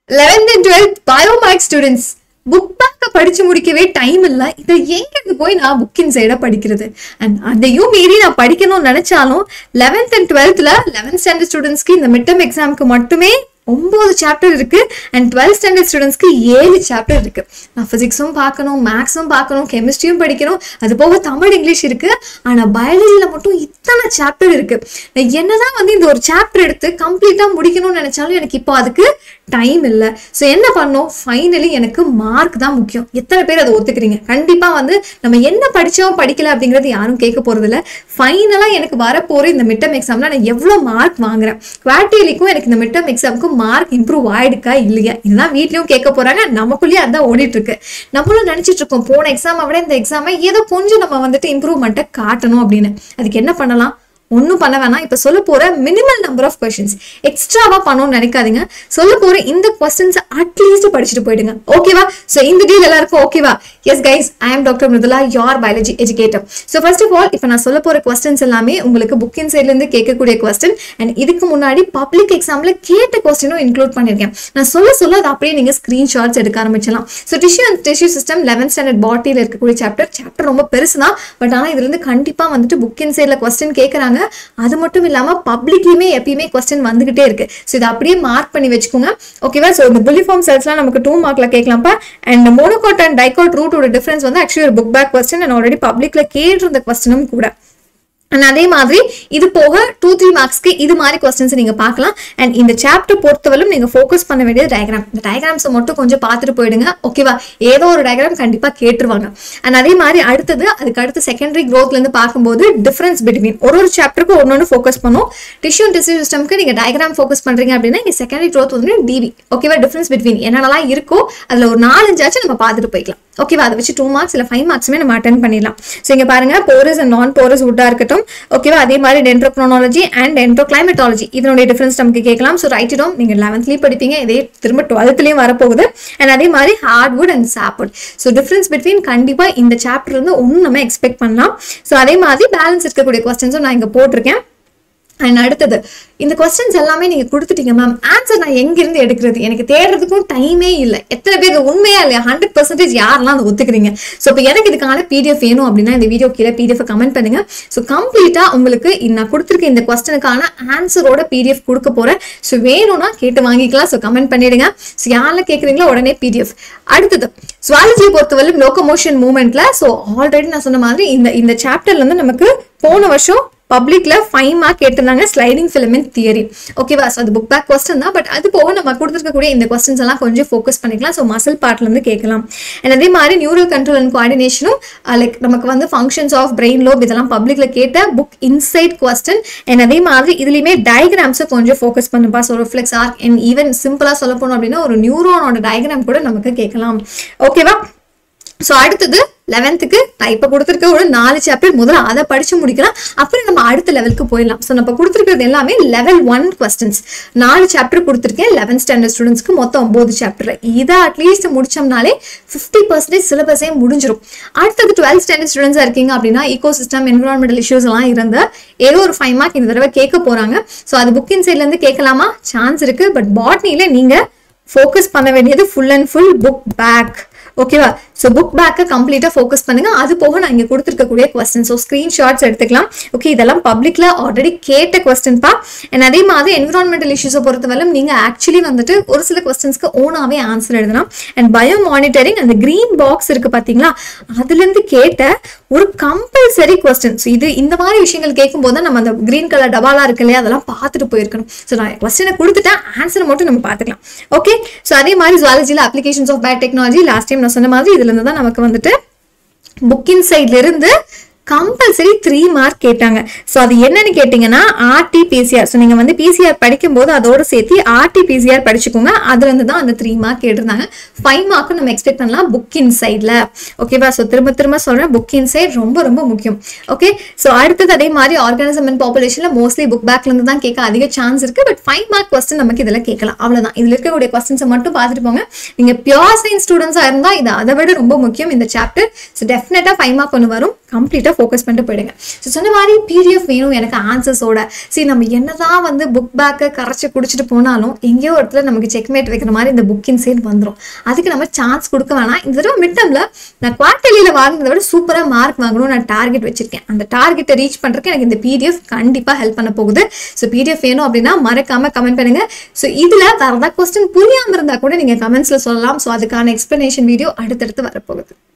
eleventh and twelfth biomaths students book பேக்க படிச்சு முடிக்கவே time இல்ல இதை எங்க இருந்து போய் நான் புக்கின் சைட படிக்கிறது அண்ட் அதையும் மீறி நான் படிக்கணும்னு நினைச்சாலும் லெவன்த் அண்ட் டுவெல்த்ல லெவன்த் ஸ்டாண்டர்ட் ஸ்டூடெண்ட்ஸ்க்கு இந்த மிட் டர்ம் எக்ஸாமுக்கு மட்டுமே ஒன்பது சாப்டர் இருக்கு அண்ட் டுவெல்த் ஸ்டாண்டர்ட் ஸ்டூடெண்ட்ஸ்க்கு ஏழு சாப்டர் இருக்கு நான் பிசிக்ஸும் பார்க்கணும் மேக்ஸும் பார்க்கணும் கெமிஸ்ட்ரியும் படிக்கணும் அது போக தமிழ் இங்கிலீஷ் இருக்கு ஆனா பயாலஜில மட்டும் இத்தனை சாப்டர் இருக்கு நான் என்னதான் வந்து இந்த ஒரு சாப்டர் எடுத்து கம்ப்ளீட்டா முடிக்கணும்னு நினைச்சாலும் எனக்கு இப்போ அதுக்கு டைம் இல்லை ஸோ என்ன பண்ணோம் ஃபைனலி எனக்கு மார்க் தான் முக்கியம் எத்தனை பேர் அதை ஒத்துக்கிறீங்க கண்டிப்பா வந்து நம்ம என்ன படிச்சோம் படிக்கல அப்படிங்கிறது யாரும் கேட்க போறது இல்ல ஃபைனலா எனக்கு வரப்போற இந்த மிட்டம் எக்ஸாம்ல நான் எவ்வளவு மார்க் வாங்குறேன் குவார்டர்லிக்கும் எனக்கு இந்த மிட்டம் எக்ஸாமுக்கு மார்க் இம்ப்ரூவ் ஆயிடுக்கா இல்லையா இதுதான் வீட்லயும் கேட்க போறாங்க நமக்குள்ளேயே அதான் ஓடிட்டு இருக்கு நம்மளும் நினைச்சிட்டு இருக்கோம் போன எக்ஸாமை விட இந்த எக்ஸாமை ஏதோ கொஞ்சம் நம்ம வந்துட்டு இம்ப்ரூவ்மெண்ட்டை காட்டணும் அப்படின்னு அதுக்கு என்ன பண்ணலாம் ஒன்றும் பண்ண வேணாம் இப்போ சொல்ல போற மினிமல் நம்பர் ஆஃப் கொஸ்டின்ஸ் எக்ஸ்ட்ராவா பண்ணணும்னு நினைக்காதீங்க சொல்ல போற இந்த கொஸ்டின்ஸ் அட்லீஸ்ட் படிச்சுட்டு போயிடுங்க ஓகேவா ஸோ இந்த டீல் எல்லாருக்கும் ஓகேவா yes guys I am doctor Mridula your biology educator so first of all இப்போ நான் சொல்ல போற கொஸ்டின்ஸ் எல்லாமே உங்களுக்கு புக்கின் சைட்லேருந்து கேட்கக்கூடிய கொஸ்டின் அண்ட் இதுக்கு முன்னாடி பப்ளிக் எக்ஸாம்ல கேட்ட கொஸ்டினும் இன்க்ளூட் பண்ணியிருக்கேன் நான் சொல்ல சொல்ல அதை அப்படியே நீங்க ஸ்கிரீன்ஷாட்ஸ் எடுக்க ஆரம்பிச்சலாம் so tissue and tissue system eleventh standard பாட்டியில் இருக்கக்கூடிய சாப்டர் சாப்டர் ரொம்ப பெருசு தான் பட் ஆனால் இதுல இருந்து கண்டிப்பா வந்துட்டு புக்கின் சைடில் கொஸ்டின் கேட்குறாங்க அது மட்டும் இல்லாம பப்ளிக்லயுமே எப்பயுமே கொஸ்டின் வந்துகிட்டே இருக்கு ஸோ இதை அப்படியே மார்க் பண்ணி வச்சுக்கோங்க ஓகேவா ஸோ இந்த புலிஃபார்ம் செல்ஸ்லாம் நமக்கு டூ மார்க்ல கேட்கலாம்ப்பா அண்ட் மோனோகாட் அண்ட் டைகோட் ரூட்டோட டிஃபரன்ஸ் வந்து ஆக்சுவலி ஒரு book back question and already பப்ளிக்ல கேட்டிருந்த கொஸ்டினும் கூட அண்ட் அதே மாதிரி இது போக டூ த்ரீ மார்க்ஸ்க்கு இது மாதிரி கொஸ்டின்ஸ் நீங்க பார்க்கலாம் அண்ட் இந்த சாப்டர் பொறுத்தவரையும் நீங்க ஃபோக்கஸ் பண்ண வேண்டியது டயக்ராம் இந்த டயக்ராம்ஸை மட்டும் கொஞ்சம் பார்த்துட்டு போயிடுங்க ஓகேவா ஏதோ ஒரு டயக்ராம் கண்டிப்பா கேட்டுருவாங்க அண்ட் அதே மாதிரி அடுத்தது அதுக்கு அடுத்து செகண்டரி க்ரோத்ல இருந்து பார்க்கும்போது டிஃபரன்ஸ் பிட்வீன் ஒரு ஒரு சாப்டருக்கு ஒன்னொன்று ஃபோக்கஸ் பண்ணும் டிஷ்யூ டிஷ்யூ சிஸ்டம்க்கு நீங்க டயக்ராம் ஃபோக்கஸ் பண்றீங்க அப்படின்னா இங்க செகண்டரி க்ரோத் வந்து டிவி ஓகேவா டிஃபரன்ஸ் பிட்வீன் என்னென்னலாம் இருக்கோ அதுல ஒரு நாலஞ்சாச்சும் நம்ம பார்த்துட்டு போய்க்கலாம் ஓகேவா அதை வச்சு டூ மார்க்ஸ் இல்லை ஃபைவ் மார்க்ஸுமே நம்ம அட்டன் பண்ணிடலாம் ஸோ இங்க பாருங்க போரஸ் அண்ட் நான் போரஸ் வுட்டா இருக்கட்டும் ஓகேவா அதே மாதிரி டென்ட்ரோக்ரோனாலஜி அண்ட் டென்ட்ரோக்ளைமட்டாலஜி இதனுடைய டிஃபரன்ஸ் நமக்கு கேட்கலாம் ஸோ ரைட் இடம் நீங்க லெவன்த்லயும் படிப்பீங்க இதே திரும்ப டுவெல்த்லயும் வரப்போகுது அண்ட் அதே மாதிரி heartwood and sapwood so difference between கண்டிப்பா இந்த சாப்டர்ல இருந்து ஒன்றும் நம்ம எக்ஸ்பெக்ட் பண்ணலாம் ஸோ அதே மாதிரி பேலன்ஸ் இருக்கக்கூடிய கொஸ்டின்ஸும் நான் இங்க போட்டிருக்கேன் அண்ட் அடுத்தது இந்த கொஸ்டின்ஸ் எல்லாமே நீங்க கொடுத்துட்டீங்க மேம் ஆன்சர் நான் எங்கிருந்து எடுக்கிறது எனக்கு தேடுறதுக்கும் டைமே இல்லை எத்தனை பேர் உண்மையா இல்லையா ஹண்ட்ரட் பர்சன்டேஜ் யாரெல்லாம் அதை ஒத்துக்கிறீங்க ஸோ இப்போ எனக்கு இதுக்கான பிடிஎஃப் வேணும் அப்படின்னா இந்த வீடியோ கீழே பிடிஎஃப் கமெண்ட் பண்ணுங்க ஸோ கம்ப்ளீட்டா உங்களுக்கு நான் கொடுத்துருக்க இந்த கொஸ்டினுக்கான ஆன்சரோட பிடிஎஃப் கொடுக்க போறேன் ஸோ வேணும்னா கேட்டு வாங்கிக்கலாம் ஸோ கமெண்ட் பண்ணிடுங்க ஸோ யாரெல்லாம் கேட்குறீங்களோ உடனே பிடிஎஃப் அடுத்தது சுவாலஜியை பொறுத்தவரை லோகமோஷன் மூமெண்ட்ல ஸோ ஆல்ரெடி நான் சொன்ன மாதிரி இந்த இந்த சாப்டர்ல இருந்து நமக்கு போன வருஷம் பப்ளிக்ல ஃபைவ் மார்க் கேட்டிருந்தாங்க ஸ்லைடிங் ஃபிலிமின் தியரி ஓகேவா ஸோ அது புக் பேக் கொஸ்டின் தான் பட் அது போக நம்ம கொடுத்துருக்கக்கூடிய இந்த கொஸ்டின்ஸ் எல்லாம் கொஞ்சம் ஃபோக்கஸ் பண்ணிக்கலாம் ஸோ மசில் பார்ட்ல இருந்து கேட்கலாம் அண்ட் அதே மாதிரி நியூரல் கண்ட்ரோல் அண்ட் கோஆர்டினேஷனும் லைக் நமக்கு வந்து ஃபங்க்ஷன்ஸ் ஆஃப் பிரெயின் லோப் இதெல்லாம் பப்ளிக்ல கேட்ட புக் இன்சைட் கொஸ்டின் அண்ட் அதே மாதிரி இதுலயுமே டயக்ராம்ஸை கொஞ்சம் ஃபோக்கஸ் பண்ணுப்பா so reflex arc and even சிம்பிளா சொல்ல போனோம் அப்படின்னா ஒரு நியூரோனோட டயக்ராம் கூட நமக்கு கேட்கலாம் ஓகேவா ஸோ அடுத்தது லெவன்த்துக்கு நான் இப்போ கொடுத்துருக்க ஒரு நாலு சாப்டர் முதல்ல அதை படிச்சு முடிக்கலாம் அப்புறம் நம்ம அடுத்த லெவலுக்கு போயிடலாம் ஸோ நம்ம கொடுத்துருக்கிறது எல்லாமே லெவல் ஒன் கொஸ்டின்ஸ் நாலு சாப்டர் கொடுத்துருக்கேன் லெவன்த் ஸ்டாண்டர்ட் ஸ்டூடெண்ட்ஸ்க்கு மொத்தம் ஒன்பது சாப்டர் இதை அட்லீஸ்ட் முடிச்சோம்னாலே ஃபிஃப்டி பர்சன்டேஜ் சிலபஸே முடிஞ்சிடும் அடுத்தது டுவெல்த் ஸ்டாண்டர்ட் ஸ்டூடெண்ட்ஸாக இருக்கீங்க அப்படின்னா ஈகோ சிஸ்டம் என்விரான்மெண்டல் இஷ்யூஸ் எல்லாம் இருந்த ஏதோ ஒரு ஃபைவ் மார்க் இந்த தடவை கேட்க போறாங்க ஸோ அது புக்கின் சைட்லேருந்து கேட்கலாமா சான்ஸ் இருக்கு பட் பாட்னியில் நீங்கள் ஃபோக்கஸ் பண்ண வேண்டியது full and full book back ஓகேவா ஸோ புக் பேக்கை கம்ப்ளீட்டாக ஃபோக்கஸ் பண்ணுங்க அது போக நான் இங்கே கொடுத்துருக்கக்கூடிய கொஸ்டின் ஸோ ஸ்க்ரீன்ஷாட்ஸ் எடுத்துக்கலாம் ஓகே இதெல்லாம் பப்ளிக்ல ஆல்ரெடி கேட்ட கொஸ்டின்ப்பா அண்ட் அதே மாதிரி என்விரான்மெண்டல் இஷ்யூஸை பொறுத்தவரை நீங்கள் ஆக்சுவலி வந்துட்டு ஒரு சில கொஸ்டின்ஸ்க்கு ஓனாகவே ஆன்சர் எழுதலாம் அண்ட் பயோ மானிட்டரிங் அந்த க்ரீன் பாக்ஸ் இருக்கு பார்த்தீங்களா அதுலேருந்து கேட்ட ஒரு கம்பல்சரி கொஸ்டின் ஸோ இது இந்த மாதிரி விஷயங்கள் கேட்கும்போது தான் நம்ம அந்த க்ரீன் கலர் டபாலா இருக்கு இல்லையா அதெல்லாம் பார்த்துட்டு போயிருக்கணும் ஸோ நான் கொஸ்டினை கொடுத்துட்டேன் ஆன்சரை மட்டும் நம்ம பார்த்துக்கலாம் ஓகே ஸோ அதே மாதிரி ஜுவாலஜியில் applications of biotechnology last time நான் சொன்ன மாதிரி இதுல இருந்து தான் நமக்கு வந்துட்டு புக்கின் சைட்ல இருந்து கம்பல்சரி த்ரீ மார்க் கேட்டாங்க ஸோ அது என்னன்னு கேட்டிங்கன்னா ஆர்டி பிசிஆர் ஸோ நீங்கள் வந்து பிசிஆர் படிக்கும்போது அதோட சேர்த்து ஆர்டி பிசிஆர் படிச்சுக்கோங்க அதுலேருந்து தான் அந்த த்ரீ மார்க் கேட்டிருந்தாங்க ஃபைவ் மார்க்கும் நம்ம எக்ஸ்பெக்ட் பண்ணலாம் புக் இன் சைடில் ஓகேவா ஸோ திரும்ப திரும்ப சொல்கிறேன் புக் இன் சைட் ரொம்ப ரொம்ப முக்கியம் ஓகே ஸோ அடுத்தது அதே மாதிரி ஆர்கானிசம் அண்ட் பாப்புலேஷனில் மோஸ்ட்லி புக் பேக்லேருந்து தான் கேட்க அதிக சான்ஸ் இருக்குது பட் ஃபைவ் மார்க் கொஸ்டின் நமக்கு இதில் கேட்கலாம் அவ்வளோதான் இதில் இருக்கக்கூடிய கொஸ்டின்ஸை மட்டும் பார்த்துட்டு போங்க நீங்கள் பியோர் சயின்ஸ் ஸ்டூடெண்ட்ஸாக இருந்தால் இது அதை விட ரொம்ப முக்கியம் இந்த சாப்டர் ஸோ டெஃபினட்டாக ஃபைவ் மார்க் ஒன்று வரும் கம்ப்ளீட்டாக ஃபோக்கஸ் பண்ணிட்டு போயிடுங்க ஸோ சொன்ன மாதிரி பிடிஎஃப் வேணும் எனக்கு ஆன்சர்ஸோட சரி நம்ம என்னதான் வந்து புக் பேக்கை கரைச்சி குடிச்சிட்டு போனாலும் எங்கேயோ ஒரு இடத்துல நமக்கு செக்மேட் வைக்கிற மாதிரி இந்த புக்கின் சைட் வந்துடும் அதுக்கு நம்ம சான்ஸ் கொடுக்க வேணாம் இந்த தடவை மிட் டேர்மில் நான் குவார்டர்லியில் வாங்கினதை விட சூப்பராக மார்க் வாங்கணும்னு நான் டார்கெட் வச்சிருக்கேன் அந்த டார்கெட்டை ரீச் பண்ணுறதுக்கு எனக்கு இந்த பிடிஎஃப் கண்டிப்பாக ஹெல்ப் பண்ண போகுது ஸோ பிடிஎஃப் வேணும் அப்படின்னா மறக்காம கமெண்ட் பண்ணுங்க ஸோ இதில் வேறு ஏதாவது கொஸ்டின் புரியாமல் இருந்தால் கூட நீங்கள் கமெண்ட்ஸில் சொல்லலாம் ஸோ அதுக்கான எக்ஸ்ப்ளனேஷன் வீடியோ அடுத்தடுத்து வரப்போகுது